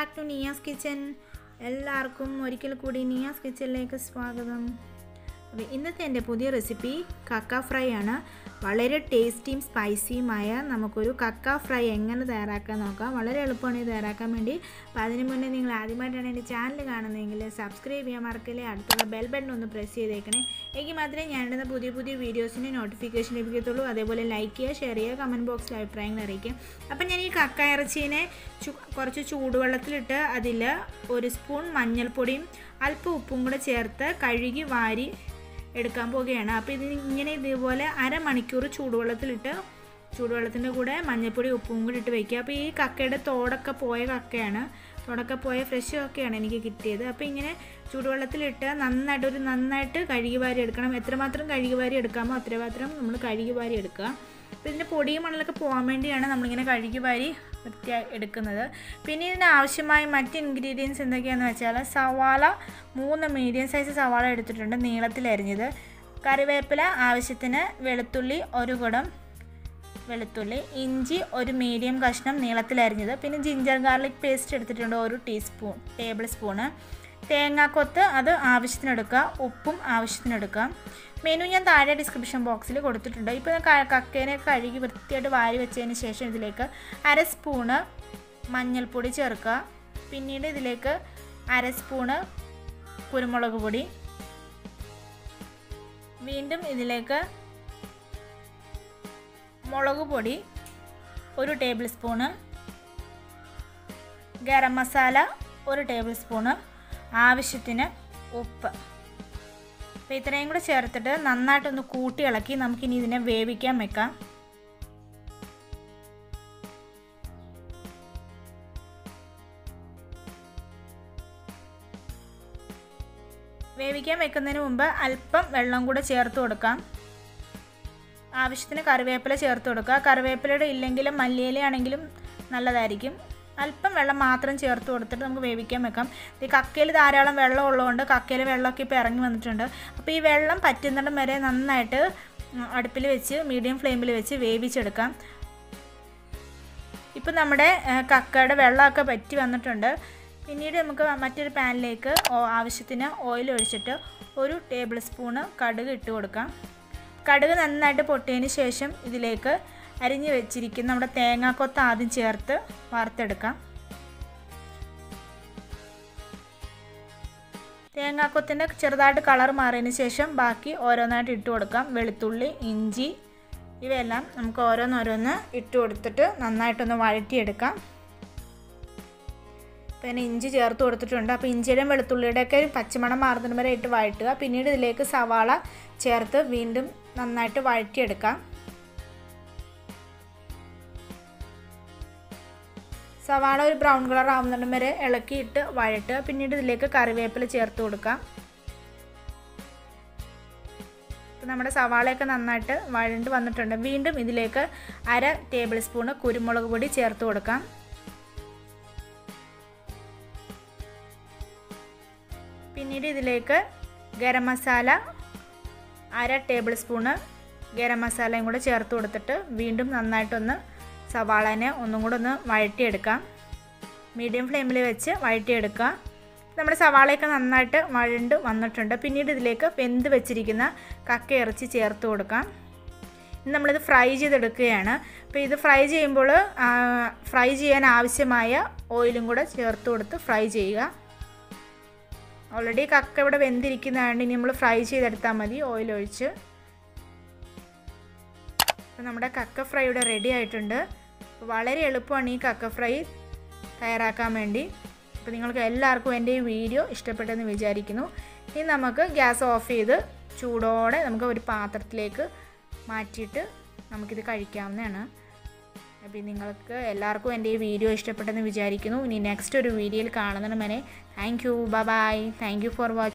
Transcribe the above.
back to Niyas kitchen എല്ലാവർക്കും ഒരിക്കൽ കൂടി നിയാസ് കിച്ചണിലേക്ക് സ്വാഗതം അപ്പോൾ ഇന്നത്തെ എൻ്റെ പുതിയ റെസിപ്പി കക്ക ഫ്രൈ ആണ് വളരെ ടേസ്റ്റിയും സ്പൈസിയുമായ നമുക്കൊരു കക്ക ഫ്രൈ എങ്ങനെ തയ്യാറാക്കാൻ നോക്കാം വളരെ എളുപ്പമാണ് ഇത് തയ്യാറാക്കാൻ വേണ്ടി അപ്പോൾ അതിന് മുന്നേ നിങ്ങൾ ആദ്യമായിട്ടാണ് എൻ്റെ ചാനൽ കാണുന്നതെങ്കിൽ സബ്സ്ക്രൈബ് ചെയ്യാൻ മറക്കല്ലേ അടുത്തുള്ള ബെൽ ബട്ടൺ ഒന്ന് പ്രസ് ചെയ്തേക്കണേ എങ്കിൽ മാത്രമേ ഞാൻ ഇടുന്ന പുതിയ പുതിയ വീഡിയോസിന് നോട്ടിഫിക്കേഷൻ ലഭിക്കത്തുള്ളൂ അതേപോലെ ലൈക്ക് ചെയ്യുക ഷെയർ ചെയ്യുക കമൻറ്റ് ബോക്സിൽ അഭിപ്രായങ്ങൾ അറിയിക്കുക അപ്പം ഞാൻ ഈ കക്ക ഇറച്ചീനെ ചു കുറച്ച് ചൂടുവെള്ളത്തിലിട്ട് അതിൽ ഒരു സ്പൂൺ മഞ്ഞൾപ്പൊടിയും അല്പം ഉപ്പും കൂടെ ചേർത്ത് കഴുകി വാരി എടുക്കാൻ പോവുകയാണ് അപ്പോൾ ഇത് ഇങ്ങനെ ഇതേപോലെ അരമണിക്കൂർ ചൂടുവെള്ളത്തിലിട്ട് ചൂടുവെള്ളത്തിൻ്റെ കൂടെ മഞ്ഞൾപ്പൊടി ഉപ്പും കൂടി ഇട്ട് വയ്ക്കുക അപ്പോൾ ഈ കക്കയുടെ തോടൊക്കെ പോയ കക്കയാണ് തോടൊക്കെ പോയ ഫ്രഷ് കക്കയാണ് എനിക്ക് കിട്ടിയത് അപ്പോൾ ഇങ്ങനെ ചൂടുവെള്ളത്തിലിട്ട് നന്നായിട്ട് ഒരു നന്നായിട്ട് കഴുകി വാരി എടുക്കണം എത്രമാത്രം കഴുകി വാരി എടുക്കാമോ അത്രമാത്രം നമ്മൾ കഴുകി വാരി എടുക്കുക അപ്പോൾ ഇതിൻ്റെ പൊടിയും മണലൊക്കെ പോകാൻ വേണ്ടിയാണ് നമ്മളിങ്ങനെ കഴുകി വാരി വൃത്തിയായി എടുക്കുന്നത് പിന്നെ ഇതിന് ആവശ്യമായ മറ്റ് ഇൻഗ്രീഡിയൻസ് എന്തൊക്കെയാണെന്ന് വെച്ചാൽ സവാള മൂന്ന് മീഡിയം സൈസ് സവാള എടുത്തിട്ടുണ്ട് നീളത്തിൽ അരിഞ്ഞത് കറിവേപ്പില ആവശ്യത്തിന് വെളുത്തുള്ളി ഒരു കുടം വെളുത്തുള്ളി ഇഞ്ചി ഒരു മീഡിയം കഷ്ണം നീളത്തിൽ അരിഞ്ഞത് പിന്നെ ജിഞ്ചർ ഗാർലിക് പേസ്റ്റ് എടുത്തിട്ടുണ്ട് ഒരു ടീസ്പൂൺ ടേബിൾ സ്പൂണ് തേങ്ങാക്കൊത്ത് അത് ആവശ്യത്തിന് എടുക്കുക ഉപ്പും ആവശ്യത്തിന് എടുക്കുക മെനു ഞാൻ താഴെ ഡിസ്ക്രിപ്ഷൻ ബോക്സിൽ കൊടുത്തിട്ടുണ്ട് ഇപ്പോൾ ഞാൻ കക്കേനെ കഴുകി വൃത്തിയായിട്ട് വാരി വെച്ചതിന് ശേഷം ഇതിലേക്ക് അര സ്പൂണ് മഞ്ഞൾപ്പൊടി ചേർക്കുക പിന്നീട് ഇതിലേക്ക് അര സ്പൂണ് കുരുമുളക് പൊടി വീണ്ടും ഇതിലേക്ക് മുളക് പൊടി ഒരു ടേബിൾ സ്പൂണ് ഗരം മസാല ഒരു ടേബിൾ സ്പൂണ് ആവശ്യത്തിന് ഉപ്പ് അപ്പോൾ ഇത്രയും കൂടെ ചേർത്തിട്ട് നന്നായിട്ടൊന്ന് കൂട്ടി ഇളക്കി നമുക്കിനി ഇതിനെ വേവിക്കാൻ വെക്കാം വേവിക്കാൻ വെക്കുന്നതിന് മുമ്പ് അല്പം വെള്ളം കൂടെ ചേർത്ത് കൊടുക്കാം ആവശ്യത്തിന് കറിവേപ്പില ചേർത്ത് കൊടുക്കുക കറിവേപ്പിലയുടെ ഇല്ലെങ്കിലും മല്ലിയിലയാണെങ്കിലും നല്ലതായിരിക്കും അല്പം വെള്ളം മാത്രം ചേർത്ത് കൊടുത്തിട്ട് നമുക്ക് വേവിക്കാൻ വെക്കാം ഈ കക്കയിൽ ധാരാളം വെള്ളം ഉള്ളതുകൊണ്ട് കക്കയിൽ വെള്ളമൊക്കെ ഇപ്പോൾ ഇറങ്ങി വന്നിട്ടുണ്ട് അപ്പോൾ ഈ വെള്ളം പറ്റുന്നിടം വരെ നന്നായിട്ട് അടുപ്പിൽ വെച്ച് മീഡിയം ഫ്ലെയിമിൽ വെച്ച് വേവിച്ചെടുക്കാം ഇപ്പം നമ്മുടെ കക്കയുടെ വെള്ളമൊക്കെ പറ്റി വന്നിട്ടുണ്ട് പിന്നീട് നമുക്ക് മറ്റൊരു പാനിലേക്ക് ആവശ്യത്തിന് ഓയിൽ ഒഴിച്ചിട്ട് ഒരു ടേബിൾ സ്പൂണ് കടുക് ഇട്ട് കൊടുക്കാം കടുക് നന്നായിട്ട് പൊട്ടിയതിന് ശേഷം ഇതിലേക്ക് അരിഞ്ഞ് വെച്ചിരിക്കുന്ന നമ്മുടെ തേങ്ങാക്കൊത്ത് ആദ്യം ചേർത്ത് വറുത്തെടുക്കാം തേങ്ങാക്കൊത്തിൻ്റെ ചെറുതായിട്ട് കളർ മാറിയതിന് ശേഷം ബാക്കി ഓരോന്നായിട്ട് ഇട്ട് കൊടുക്കാം വെളുത്തുള്ളി ഇഞ്ചി ഇവയെല്ലാം നമുക്ക് ഓരോന്നോരോന്ന് ഇട്ട് കൊടുത്തിട്ട് നന്നായിട്ടൊന്ന് വഴറ്റിയെടുക്കാം പിന്നെ ഇഞ്ചി ചേർത്ത് കൊടുത്തിട്ടുണ്ട് അപ്പോൾ ഇഞ്ചിയുടെയും വെളുത്തുള്ളിയുടെയൊക്കെ പച്ചമണം മാറുന്നതിന് വരെ ഇട്ട് വഴറ്റുക പിന്നീട് ഇതിലേക്ക് സവാള ചേർത്ത് വീണ്ടും നന്നായിട്ട് വഴറ്റിയെടുക്കാം സവാള ഒരു ബ്രൗൺ കളർ ആവുന്നിടം വരെ ഇളക്കിയിട്ട് വഴട്ടുക പിന്നീട് ഇതിലേക്ക് കറിവേപ്പില ചേർത്ത് കൊടുക്കാം ഇപ്പം നമ്മുടെ സവാളയൊക്കെ നന്നായിട്ട് വഴണ്ട് വന്നിട്ടുണ്ട് വീണ്ടും ഇതിലേക്ക് അര ടേബിൾ സ്പൂണ് കുരുമുളക് പൊടി ചേർത്ത് കൊടുക്കാം പിന്നീട് ഇതിലേക്ക് ഗരം മസാല അര ടേബിൾ സ്പൂണ് ഗരം മസാലയും കൂടെ ചേർത്ത് കൊടുത്തിട്ട് വീണ്ടും നന്നായിട്ടൊന്ന് സവാളനെ ഒന്നും കൂടെ ഒന്ന് വഴറ്റിയെടുക്കാം മീഡിയം ഫ്ലെയിമിൽ വെച്ച് വഴറ്റിയെടുക്കുക നമ്മുടെ സവാളയൊക്കെ നന്നായിട്ട് വഴണ്ട് വന്നിട്ടുണ്ട് പിന്നീട് ഇതിലേക്ക് വെന്ത് വെച്ചിരിക്കുന്ന കക്ക ഇറച്ചി ചേർത്ത് കൊടുക്കാം നമ്മളിത് ഫ്രൈ ചെയ്തെടുക്കുകയാണ് അപ്പോൾ ഇത് ഫ്രൈ ചെയ്യുമ്പോൾ ഫ്രൈ ചെയ്യാൻ ആവശ്യമായ ഓയിലും കൂടെ ചേർത്ത് കൊടുത്ത് ഫ്രൈ ചെയ്യുക ഓൾറെഡി കക്ക ഇവിടെ വെന്തിരിക്കുന്നതുകൊണ്ട് ഇനി നമ്മൾ ഫ്രൈ ചെയ്തെടുത്താൽ മതി ഓയിൽ ഒഴിച്ച് അപ്പോൾ നമ്മുടെ കക്ക ഫ്രൈ ഇവിടെ റെഡി ആയിട്ടുണ്ട് വളരെ എളുപ്പമാണ് ഈ കക്ക ഫ്രൈ തയ്യാറാക്കാൻ വേണ്ടി അപ്പോൾ നിങ്ങൾക്ക് എല്ലാവർക്കും എൻ്റെ ഈ വീഡിയോ ഇഷ്ടപ്പെട്ടെന്ന് വിചാരിക്കുന്നു ഇനി നമുക്ക് ഗ്യാസ് ഓഫ് ചെയ്ത് ചൂടോടെ നമുക്ക് ഒരു പാത്രത്തിലേക്ക് മാറ്റിയിട്ട് നമുക്കിത് കഴിക്കാവുന്നതാണ് അപ്പോൾ നിങ്ങൾക്ക് എല്ലാവർക്കും എൻ്റെ ഈ വീഡിയോ ഇഷ്ടപ്പെട്ടെന്ന് വിചാരിക്കുന്നു ഇനി നെക്സ്റ്റ് ഒരു വീഡിയോയിൽ കാണുന്നതിന് വരെ thank you bye thank you for watching